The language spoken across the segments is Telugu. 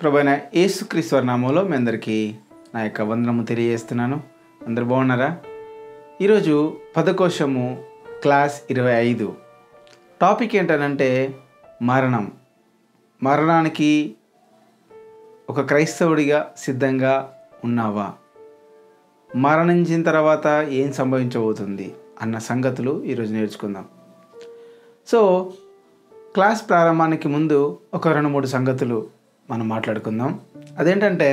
ప్రభైన యేసుక్రీశ్వర నామంలో మీ అందరికీ నా యొక్క వందనము తెలియజేస్తున్నాను అందరు బాగున్నారా ఈరోజు పదకోశము క్లాస్ ఇరవై ఐదు టాపిక్ ఏంటనంటే మరణం మరణానికి ఒక క్రైస్తవుడిగా సిద్ధంగా ఉన్నావా మరణించిన తర్వాత ఏం సంభవించబోతుంది అన్న సంగతులు ఈరోజు నేర్చుకుందాం సో క్లాస్ ప్రారంభానికి ముందు ఒక రెండు మూడు సంగతులు మనం మాట్లాడుకుందాం అదేంటంటే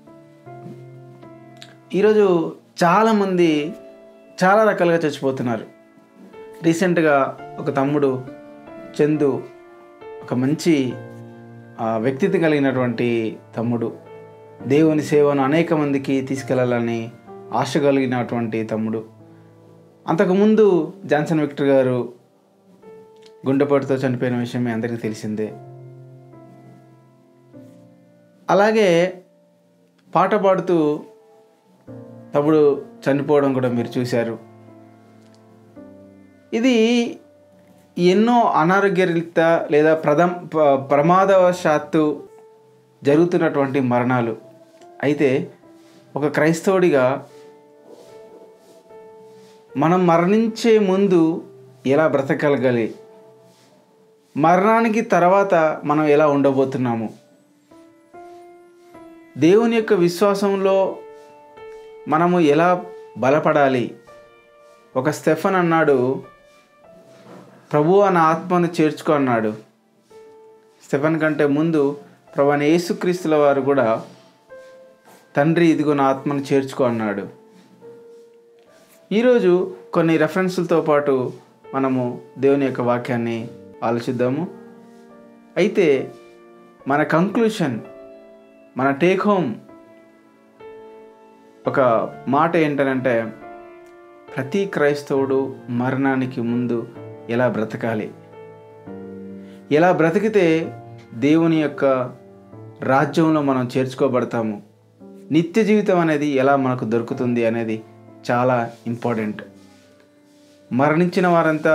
ఈరోజు చాలామంది చాలా రకాలుగా చచ్చిపోతున్నారు రీసెంట్గా ఒక తమ్ముడు చందు ఒక మంచి ఆ, వ్యక్తిత్వం కలిగినటువంటి తమ్ముడు దేవుని సేవను అనేక మందికి తీసుకెళ్లాలని ఆశ కలిగినటువంటి తమ్ముడు అంతకుముందు జాన్సన్ విక్టర్ గారు గుండెపోటుతో చనిపోయిన విషయం మీ అందరికీ తెలిసిందే అలాగే పాట పాడుతూ తమ్ముడు చనిపోవడం కూడా మీరు చూశారు ఇది ఎన్నో అనారోగ్యరీత లేదా ప్రథమ ప- ప్రమాదవశాత్తు జరుగుతున్నటువంటి మరణాలు అయితే ఒక క్రైస్తవుడిగా మనం మరణించే ముందు ఎలా బ్రతకగలగాలి మరణానికి తర్వాత మనం ఎలా ఉండబోతున్నాము దేవుని యొక్క విశ్వాసంలో మనము ఎలా బలపడాలి ఒక స్టెఫన్ అన్నాడు ప్రభు నా ఆత్మను చేర్చుకో అన్నాడు స్టెఫన్ కంటే ముందు ప్రభు అని యేసుక్రీస్తుల వారు కూడా తండ్రి ఇదిగో నా ఆత్మను చేర్చుకో అన్నాడు ఈరోజు కొన్ని రెఫరెన్సులతో పాటు మనము దేవుని యొక్క వాక్యాన్ని ఆలోచిద్దాము అయితే మన కంక్లూషన్ మన టేక్ హోమ్ ఒక మాట ఏంటనంటే ప్రతి క్రైస్తవుడు మరణానికి ముందు ఎలా బ్రతకాలి ఎలా బ్రతికితే దేవుని యొక్క రాజ్యంలో మనం చేర్చుకోబడతాము నిత్య జీవితం అనేది ఎలా మనకు దొరుకుతుంది అనేది చాలా ఇంపార్టెంట్ మరణించిన వారంతా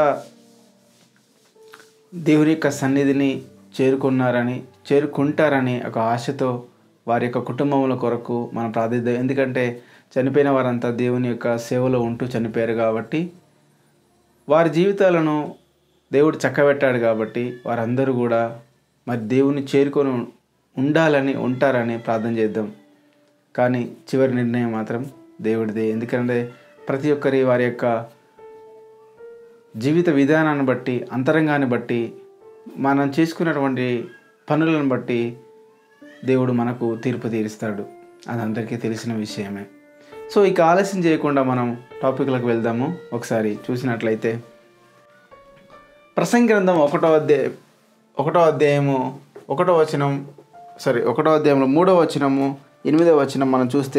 దేవుని యొక్క సన్నిధిని చేరుకున్నారని చేరుకుంటారని ఒక ఆశతో వారి యొక్క కుటుంబముల కొరకు మనం ప్రార్థిద్దాం ఎందుకంటే చనిపోయిన వారంతా దేవుని యొక్క సేవలో ఉంటూ చనిపోయారు కాబట్టి వారి జీవితాలను దేవుడు చక్కబెట్టాడు కాబట్టి వారందరూ కూడా మరి దేవుని చేరుకొని ఉండాలని ఉంటారని ప్రార్థన చేద్దాం కానీ చివరి నిర్ణయం మాత్రం దేవుడిదే ఎందుకంటే ప్రతి ఒక్కరి వారి యొక్క జీవిత విధానాన్ని బట్టి అంతరంగాన్ని బట్టి మనం చేసుకున్నటువంటి పనులను బట్టి దేవుడు మనకు తీర్పు తీరుస్తాడు అది అందరికీ తెలిసిన విషయమే సో ఇక ఆలస్యం చేయకుండా మనం టాపిక్లకు వెళ్దాము ఒకసారి చూసినట్లయితే ప్రసంగి గ్రంథం ఒకటో అధ్యాయం ఒకటో అధ్యాయము ఒకటో వచనం సారీ ఒకటో అధ్యాయంలో మూడో వచనము ఎనిమిదో వచనం మనం చూస్తే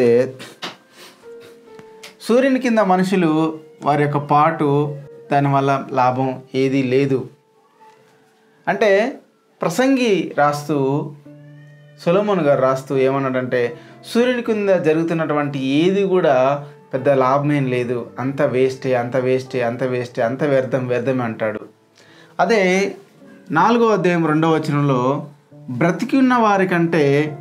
సూర్యుని కింద మనుషులు వారి యొక్క పాటు దానివల్ల లాభం ఏదీ లేదు అంటే ప్రసంగి రాస్తూ సొలమోన్ గారు రాస్తూ ఏమన్నాడంటే సూర్యుని కింద జరుగుతున్నటువంటి ఏది కూడా పెద్ద లాభమేం లేదు అంత వేస్టే అంత వేస్టే అంత వేస్టే అంత వ్యర్థం వ్యర్థమే అంటాడు అదే నాలుగో అధ్యాయం రెండవ వచనంలో బ్రతికి ఉన్న వారికంటే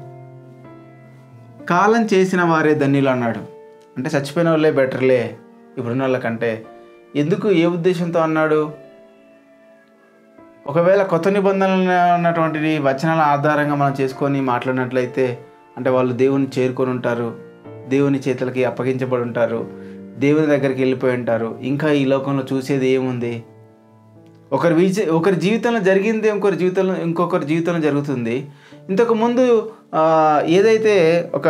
కాలం చేసిన వారే ధన్యులు అన్నాడు అంటే చచ్చిపోయిన వాళ్ళే బెటర్లే ఇప్పుడున్న వాళ్ళకంటే ఎందుకు ఏ ఉద్దేశంతో అన్నాడు ఒకవేళ కొత్త నిబంధనలు ఉన్నటువంటి వచనాల ఆధారంగా మనం చేసుకొని మాట్లాడినట్లయితే అంటే వాళ్ళు దేవుని చేరుకొని ఉంటారు దేవుని చేతులకి అప్పగించబడి ఉంటారు దేవుని దగ్గరికి వెళ్ళిపోయి ఉంటారు ఇంకా ఈ లోకంలో చూసేది ఏముంది ఒకరి విజ ఒకరి జీవితంలో జరిగింది ఇంకొకరి జీవితంలో ఇంకొకరి జీవితంలో జరుగుతుంది ఇంతకు ముందు ఆ, ఏదైతే ఒక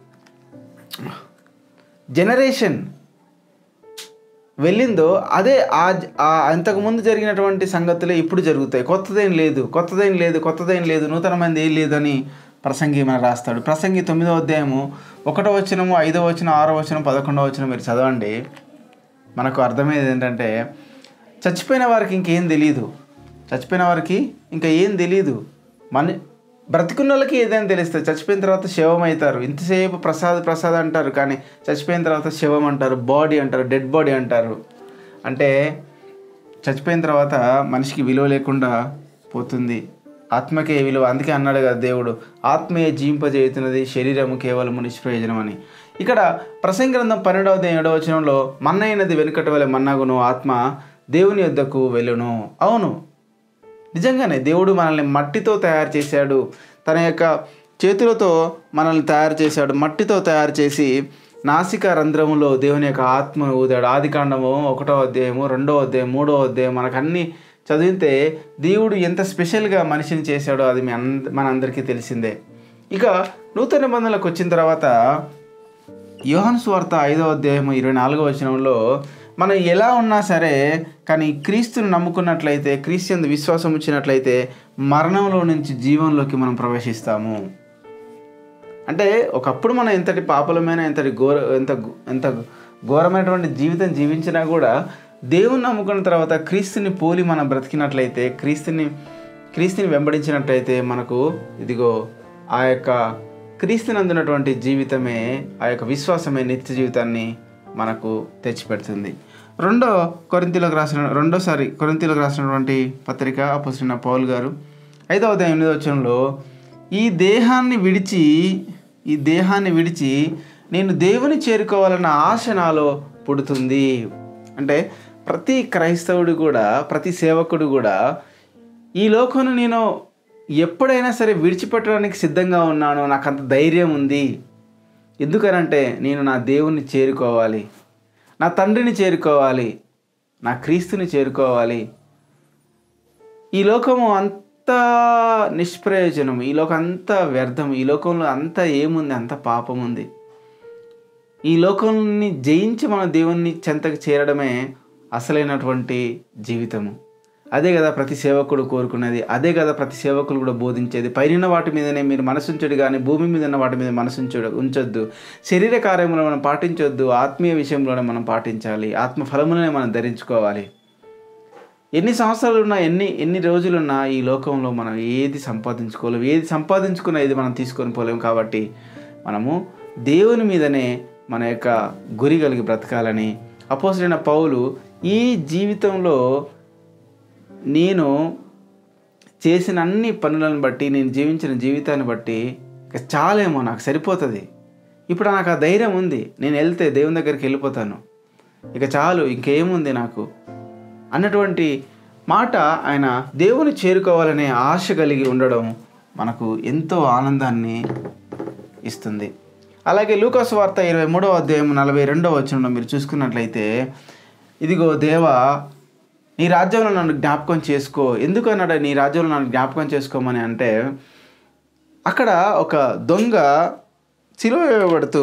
జనరేషన్ వెళ్ళిందో అదే ఆ ఆ అంతకుముందు జరిగినటువంటి సంగతులే ఇప్పుడు జరుగుతాయి కొత్తదేం లేదు కొత్తదేం లేదు కొత్తదేం లేదు నూతనమైనది ఏం లేదని ప్రసంగి మన రాస్తాడు ప్రసంగి తొమ్మిదో అధ్యాయము ఒకటో వచనము ఐదో వచనం ఆరో వచనం పదకొండవ వచనం మీరు చదవండి మనకు అర్థమయ్యేది ఏంటంటే చచ్చిపోయిన వారికి ఇంకేం తెలియదు చచ్చిపోయిన వారికి ఇంకా ఏం తెలియదు మన బ్రతికున్న వాళ్ళకి ఏదైనా తెలుస్తుంది చచ్చిపోయిన తర్వాత శవం అవుతారు ఇంతసేపు ప్రసాద్ ప్రసాద్ అంటారు కానీ చచ్చిపోయిన తర్వాత శవం అంటారు బాడీ అంటారు డెడ్ బాడీ అంటారు అంటే చచ్చిపోయిన తర్వాత మనిషికి విలువ లేకుండా పోతుంది ఆత్మకే విలువ అందుకే అన్నాడు కదా దేవుడు ఆత్మయే జీవింపజేయుతున్నది శరీరము కేవలము నిష్ప్రయోజనం అని ఇక్కడ ప్రసంగ గ్రంథం పన్నెండవ ఏడవ వచనంలో మన్నైనది వెనుకట వలె మన్నగును ఆత్మ దేవుని యొద్దకు వెళ్ళును అవును నిజంగానే దేవుడు మనల్ని మట్టితో తయారు చేశాడు తన యొక్క చేతులతో మనల్ని తయారు చేశాడు మట్టితో తయారు చేసి నాసిక రంధ్రములో దేవుని యొక్క ఆత్మను ఊదాడు ఆది కాండము ఒకటో అధ్యాయము రెండో అధ్యాయం మూడో అధ్యాయం మనకు అన్ని చదివితే దేవుడు ఎంత స్పెషల్గా మనిషిని చేశాడో అది మీ అంద మనందరికీ తెలిసిందే ఇక నూతన నిబంధనలకు వచ్చిన తర్వాత యోహాను స్వార్త ఐదో అధ్యాయం ఇరవై నాలుగో వచనంలో మనం ఎలా ఉన్నా సరే కానీ క్రీస్తుని నమ్ముకున్నట్లయితే క్రీస్తు విశ్వాసం వచ్చినట్లయితే మరణంలో నుంచి జీవంలోకి మనం ప్రవేశిస్తాము అంటే ఒకప్పుడు మనం ఎంతటి పాపలమైన ఎంతటి ఘోర ఎంత ఎంత ఘోరమైనటువంటి జీవితం జీవించినా కూడా దేవుని నమ్ముకున్న తర్వాత క్రీస్తుని పోలి మనం బ్రతికినట్లయితే క్రీస్తుని క్రీస్తుని వెంబడించినట్లయితే మనకు ఇదిగో ఆ యొక్క క్రీస్తుని అందునటువంటి జీవితమే ఆ యొక్క విశ్వాసమే నిత్య జీవితాన్ని మనకు తెచ్చిపెడుతుంది రెండో కొరింతీలకు రాసిన రెండోసారి కొరింతీలకు రాసినటువంటి పత్రిక అపోసిన పౌల్ గారు ఐదవ అధ్యాయం ఎనిమిదవ వచనంలో ఈ దేహాన్ని విడిచి ఈ దేహాన్ని విడిచి నేను దేవుని చేరుకోవాలన్న ఆశ నాలో పుడుతుంది అంటే ప్రతి క్రైస్తవుడు కూడా ప్రతి సేవకుడు కూడా ఈ లోకంను నేను ఎప్పుడైనా సరే విడిచిపెట్టడానికి సిద్ధంగా ఉన్నాను నాకు అంత ధైర్యం ఉంది ఎందుకనంటే నేను నా దేవుణ్ణి చేరుకోవాలి నా తండ్రిని చేరుకోవాలి నా క్రీస్తుని చేరుకోవాలి ఈ లోకము అంత నిష్ప్రయోజనం ఈ లోకం అంత వ్యర్థం ఈ లోకంలో అంత ఏముంది అంత పాపం ఉంది ఈ లోకాన్ని జయించి మన దేవుణ్ణి చెంతకు చేరడమే అసలైనటువంటి జీవితము అదే కదా ప్రతి సేవకుడు కోరుకునేది అదే కదా ప్రతి సేవకులు కూడా బోధించేది పైన వాటి మీదనే మీరు మనసుంచడు కానీ భూమి మీద ఉన్న వాటి మీద మనసుంచడు ఉంచొద్దు శరీర కార్యములను మనం పాటించొద్దు ఆత్మీయ విషయంలోనే మనం పాటించాలి ఆత్మ ఫలములనే మనం ధరించుకోవాలి ఎన్ని సంవత్సరాలు ఉన్నా ఎన్ని ఎన్ని రోజులున్నా ఈ లోకంలో మనం ఏది సంపాదించుకోలేము ఏది సంపాదించుకున్నా ఇది మనం తీసుకొని పోలేము కాబట్టి మనము దేవుని మీదనే మన యొక్క గురి కలిగి బ్రతకాలని అపోసరైన పౌలు ఈ జీవితంలో నేను చేసిన అన్ని పనులను బట్టి నేను జీవించిన జీవితాన్ని బట్టి ఇక చాలేమో నాకు సరిపోతుంది ఇప్పుడు నాకు ఆ ధైర్యం ఉంది నేను వెళ్తే దేవుని దగ్గరికి వెళ్ళిపోతాను ఇక చాలు ఇంకేముంది నాకు అన్నటువంటి మాట ఆయన దేవుని చేరుకోవాలనే ఆశ కలిగి ఉండడం మనకు ఎంతో ఆనందాన్ని ఇస్తుంది అలాగే లూకాసు వార్త ఇరవై మూడవ అధ్యాయం నలభై రెండవ వచనంలో మీరు చూసుకున్నట్లయితే ఇదిగో దేవా నీ రాజ్యంలో నన్ను జ్ఞాపకం చేసుకో ఎందుకు అన్నాడు నీ రాజ్యంలో నన్ను జ్ఞాపకం చేసుకోమని అంటే అక్కడ ఒక దొంగ సిలువ వేయబడుతూ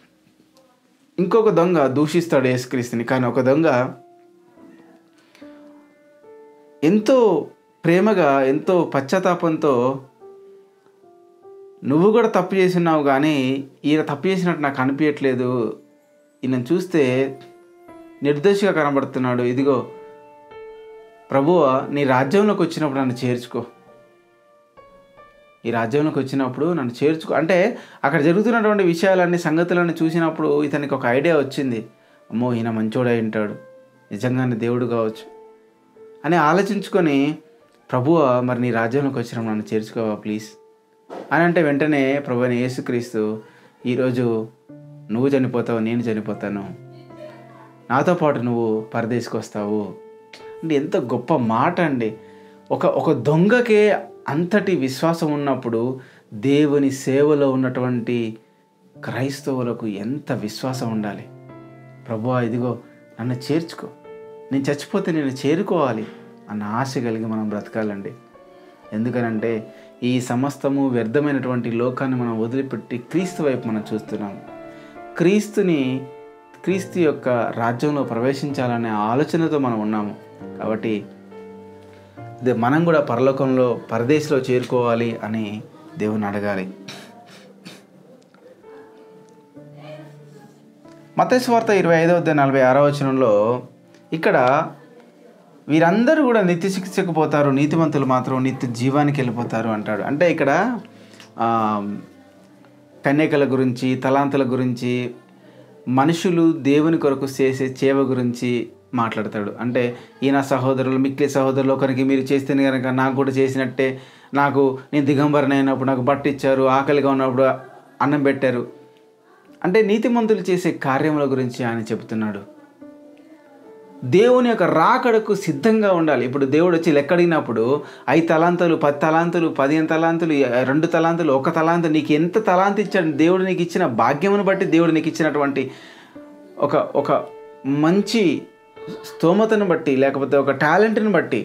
ఇంకొక దొంగ దూషిస్తాడు యేసుక్రీస్తుని కానీ ఒక దొంగ ఎంతో ప్రేమగా ఎంతో పశ్చాత్తాపంతో నువ్వు కూడా తప్పు చేసినావు కానీ ఈయన తప్పు చేసినట్టు నాకు అనిపించట్లేదు ఈయన చూస్తే నిర్దోషిగా కనబడుతున్నాడు ఇదిగో ప్రభువ నీ రాజ్యంలోకి వచ్చినప్పుడు నన్ను చేర్చుకో ఈ రాజ్యంలోకి వచ్చినప్పుడు నన్ను చేర్చుకో అంటే అక్కడ జరుగుతున్నటువంటి విషయాలన్నీ సంగతులన్నీ చూసినప్పుడు ఇతనికి ఒక ఐడియా వచ్చింది అమ్మో ఈయన మంచోడై ఉంటాడు నిజంగానే దేవుడు కావచ్చు అని ఆలోచించుకొని ప్రభువ మరి నీ రాజ్యంలోకి వచ్చినప్పుడు నన్ను చేర్చుకోవా ప్లీజ్ అని అంటే వెంటనే ప్రభు అయిన యేసుక్రీస్తు ఈరోజు నువ్వు చనిపోతావు నేను చనిపోతాను నాతో పాటు నువ్వు పరదేశికి వస్తావు అంటే ఎంత గొప్ప మాట అండి ఒక ఒక దొంగకే అంతటి విశ్వాసం ఉన్నప్పుడు దేవుని సేవలో ఉన్నటువంటి క్రైస్తవులకు ఎంత విశ్వాసం ఉండాలి ప్రభువా ఇదిగో నన్ను చేర్చుకో నేను చచ్చిపోతే నేను చేరుకోవాలి అన్న ఆశ కలిగి మనం బ్రతకాలండి ఎందుకనంటే ఈ సమస్తము వ్యర్థమైనటువంటి లోకాన్ని మనం వదిలిపెట్టి క్రీస్తు వైపు మనం చూస్తున్నాం క్రీస్తుని క్రీస్తు యొక్క రాజ్యంలో ప్రవేశించాలనే ఆలోచనతో మనం ఉన్నాము కాబట్టి ఇది మనం కూడా పరలోకంలో పరదేశంలో చేరుకోవాలి అని దేవుని అడగాలి మతేశ్వార్త ఇరవై ఐదవ అధ్యాయం నలభై ఆరో వచనంలో ఇక్కడ వీరందరూ కూడా నిత్య శిక్షకు పోతారు నీతిమంతులు మాత్రం నిత్య జీవానికి వెళ్ళిపోతారు అంటాడు అంటే ఇక్కడ ఆ, కన్యకల గురించి తలాంతుల గురించి మనుషులు దేవుని కొరకు చేసే సేవ గురించి మాట్లాడతాడు అంటే ఈయన సహోదరులు మిక్కిలి సహోదరులు ఒకరికి మీరు చేస్తేనే కనుక నాకు కూడా చేసినట్టే నాకు నేను దిగంబరని అయినప్పుడు నాకు బట్ట ఇచ్చారు ఆకలిగా ఉన్నప్పుడు అన్నం పెట్టారు అంటే నీతిమంతులు చేసే కార్యముల గురించి ఆయన చెబుతున్నాడు దేవుని యొక్క రాకడకు సిద్ధంగా ఉండాలి ఇప్పుడు దేవుడు వచ్చి లెక్కడిగినప్పుడు ఐదు తలాంతులు పది తలాంతులు పదిహేను తలాంతులు రెండు తలాంతులు ఒక తలాంతు నీకు ఎంత తలాంత ఇచ్చాడు దేవుడు నీకు ఇచ్చిన భాగ్యమును బట్టి దేవుడు నీకు ఇచ్చినటువంటి ఒక ఒక మంచి స్తోమతను బట్టి లేకపోతే ఒక టాలెంట్ని బట్టి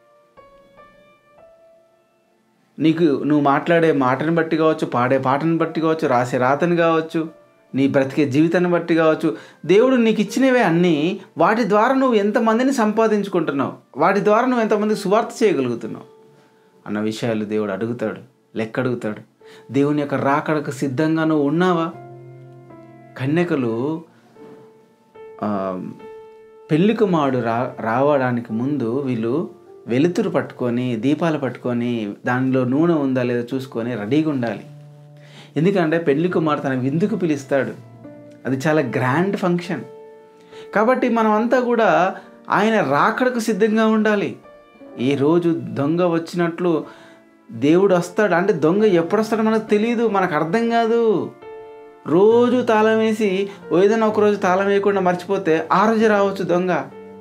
నీకు నువ్వు మాట్లాడే మాటను బట్టి కావచ్చు పాడే పాటను బట్టి కావచ్చు రాసే రాతను కావచ్చు నీ బ్రతికే జీవితాన్ని బట్టి కావచ్చు దేవుడు నీకు ఇచ్చినవే అన్నీ వాటి ద్వారా నువ్వు ఎంతమందిని సంపాదించుకుంటున్నావు వాటి ద్వారా నువ్వు ఎంతమందికి సువార్త చేయగలుగుతున్నావు అన్న విషయాలు దేవుడు అడుగుతాడు లెక్క అడుగుతాడు దేవుని యొక్క రాకడకు సిద్ధంగా నువ్వు ఉన్నావా కన్యకలు ఆ, పెళ్లి కుమారుడు రా రావడానికి ముందు వీళ్ళు వెలుతురు పట్టుకొని దీపాలు పట్టుకొని దానిలో నూనె ఉందా లేదా చూసుకొని రెడీగా ఉండాలి ఎందుకంటే పెళ్లి కుమారు తన విందుకు పిలుస్తాడు అది చాలా గ్రాండ్ ఫంక్షన్ కాబట్టి మనం అంతా కూడా ఆయన రాకడకు సిద్ధంగా ఉండాలి ఈ రోజు దొంగ వచ్చినట్లు దేవుడు వస్తాడు అంటే దొంగ ఎప్పుడు వస్తాడో మనకు తెలియదు మనకు అర్థం కాదు రోజు తాళం వేసి ఏదైనా ఒక రోజు తాళం వేయకుండా మర్చిపోతే ఆ రోజు రావచ్చు దొంగ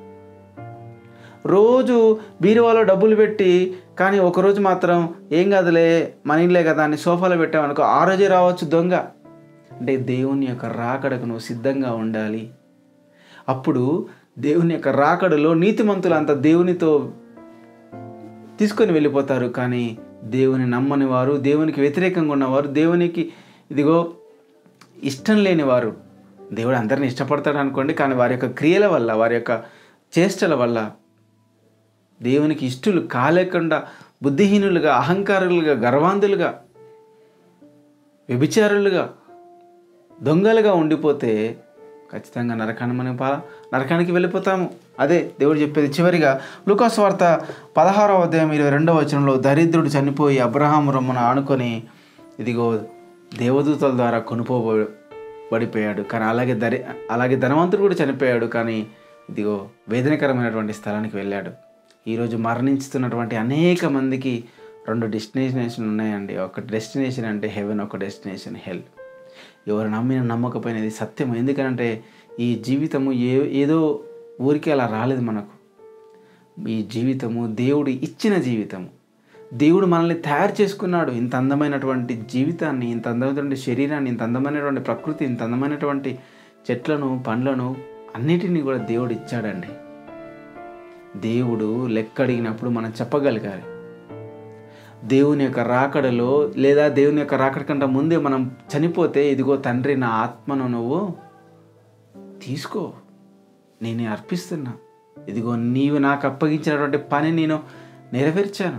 రోజు బీరువాలో డబ్బులు పెట్టి కానీ ఒకరోజు మాత్రం ఏం కాదులే మన ఇల్లే కదా అని సోఫాలో పెట్టామనుకో ఆ రోజే రావచ్చు దొంగ అంటే దేవుని యొక్క రాకడకు నువ్వు సిద్ధంగా ఉండాలి అప్పుడు దేవుని యొక్క రాకడలో నీతిమంతులు అంత దేవునితో తీసుకొని వెళ్ళిపోతారు కానీ దేవుని నమ్మని వారు దేవునికి వ్యతిరేకంగా ఉన్నవారు దేవునికి ఇదిగో ఇష్టం లేని వారు దేవుడు అందరిని ఇష్టపడతాడు అనుకోండి కానీ వారి యొక్క క్రియల వల్ల వారి యొక్క చేష్టల వల్ల దేవునికి ఇష్టలు కాలేకుండా బుద్ధిహీనులుగా అహంకారులుగా గర్వాంధులుగా వ్యభిచారులుగా దొంగలుగా ఉండిపోతే ఖచ్చితంగా నరకాన్ని మనం పా నరకానికి వెళ్ళిపోతాము అదే దేవుడు చెప్పేది చివరిగా లూకాస్ వార్త పదహారవ అధ్యాయం ఇరవై రెండవ వచనంలో దరిద్రుడు చనిపోయి అబ్రహాం రొమ్మను ఆనుకొని ఇదిగో దేవదూతల ద్వారా కొనుపోబడిపోయాడు కానీ అలాగే దరి అలాగే ధనవంతుడు కూడా చనిపోయాడు కానీ ఇదిగో వేదనకరమైనటువంటి స్థలానికి వెళ్ళాడు ఈరోజు మరణించుతున్నటువంటి అనేక మందికి రెండు డెస్టినేషన్ ఉన్నాయండి ఒక డెస్టినేషన్ అంటే హెవెన్ ఒక డెస్టినేషన్ హెల్ ఎవరు నమ్మిన నమ్మకపోయినా ఇది సత్యం ఎందుకంటే ఈ జీవితము ఏ ఏదో ఊరికే అలా రాలేదు మనకు ఈ జీవితము దేవుడు ఇచ్చిన జీవితము దేవుడు మనల్ని తయారు చేసుకున్నాడు ఇంత అందమైనటువంటి జీవితాన్ని ఇంత అందమైనటువంటి శరీరాన్ని ఇంత అందమైనటువంటి ప్రకృతి ఇంత అందమైనటువంటి చెట్లను పండ్లను అన్నిటినీ కూడా దేవుడు ఇచ్చాడండి దేవుడు లెక్క అడిగినప్పుడు మనం చెప్పగలగాలి దేవుని యొక్క రాకడలో లేదా దేవుని యొక్క రాకడ కంటే ముందే మనం చనిపోతే ఇదిగో తండ్రి నా ఆత్మను నువ్వు తీసుకో నేనే అర్పిస్తున్నా ఇదిగో నీవు నాకు అప్పగించినటువంటి పని నేను నెరవేర్చాను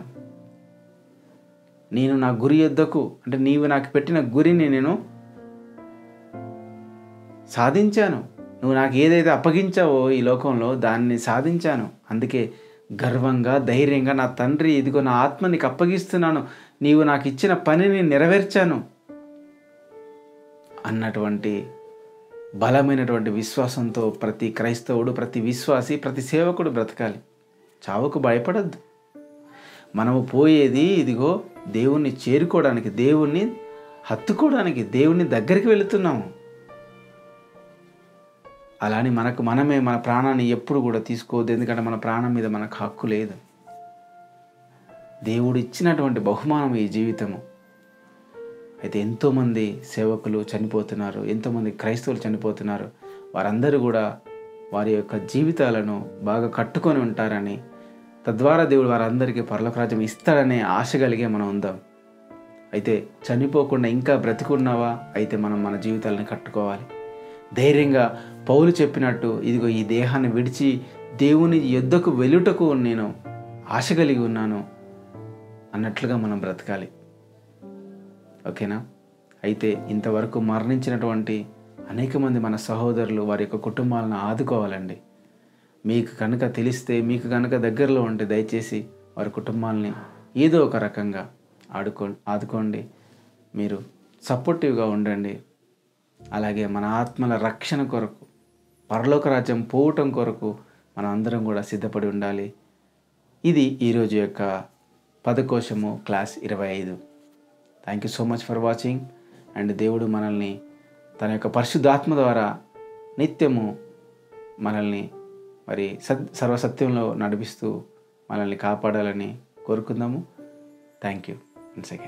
నేను నా గురి యొద్దకు అంటే నీవు నాకు పెట్టిన గురిని నేను సాధించాను నువ్వు నాకు ఏదైతే అప్పగించావో ఈ లోకంలో దాన్ని సాధించాను అందుకే గర్వంగా ధైర్యంగా నా తండ్రి ఇదిగో నా ఆత్మ నీకు అప్పగిస్తున్నాను నీవు నాకు ఇచ్చిన పనిని నెరవేర్చాను అన్నటువంటి బలమైనటువంటి విశ్వాసంతో ప్రతి క్రైస్తవుడు ప్రతి విశ్వాసి ప్రతి సేవకుడు బ్రతకాలి చావుకు భయపడద్దు మనము పోయేది ఇదిగో దేవుణ్ణి చేరుకోవడానికి దేవుణ్ణి హత్తుకోవడానికి దేవుని దగ్గరికి వెళుతున్నాము అలాని మనకు మనమే మన ప్రాణాన్ని ఎప్పుడు కూడా తీసుకోవద్దు ఎందుకంటే మన ప్రాణం మీద మనకు హక్కు లేదు దేవుడు ఇచ్చినటువంటి బహుమానం ఈ జీవితము అయితే ఎంతోమంది సేవకులు చనిపోతున్నారు ఎంతోమంది క్రైస్తవులు చనిపోతున్నారు వారందరూ కూడా వారి యొక్క జీవితాలను బాగా కట్టుకొని ఉంటారని తద్వారా దేవుడు వారందరికీ పరలోక రాజ్యం ఇస్తాడనే ఆశ కలిగే మనం ఉందాం అయితే చనిపోకుండా ఇంకా బ్రతికున్నావా అయితే మనం మన జీవితాలను కట్టుకోవాలి ధైర్యంగా పౌలు చెప్పినట్టు ఇదిగో ఈ దేహాన్ని విడిచి దేవుని యుద్ధకు వెలుటకు నేను ఆశ కలిగి ఉన్నాను అన్నట్లుగా మనం బ్రతకాలి ఓకేనా అయితే ఇంతవరకు మరణించినటువంటి అనేక మంది మన సహోదరులు వారి యొక్క కుటుంబాలను ఆదుకోవాలండి మీకు కనుక తెలిస్తే మీకు కనుక దగ్గరలో ఉంటే దయచేసి వారి కుటుంబాలని ఏదో ఒక రకంగా ఆడుకో ఆదుకోండి మీరు సపోర్టివ్గా ఉండండి అలాగే మన ఆత్మల రక్షణ కొరకు పరలోక రాజ్యం పోవటం కొరకు మనం అందరం కూడా సిద్ధపడి ఉండాలి ఇది ఈరోజు యొక్క పదకోశము క్లాస్ ఇరవై ఐదు thank you so much for watching and దేవుడు మనల్ని తన యొక్క పరిశుద్ధాత్మ ద్వారా నిత్యము మనల్ని మరి సత్ సర్వసత్యంలో నడిపిస్తూ మనల్ని కాపాడాలని కోరుకుందాము థ్యాంక్ యూ వన్స్ అగైన్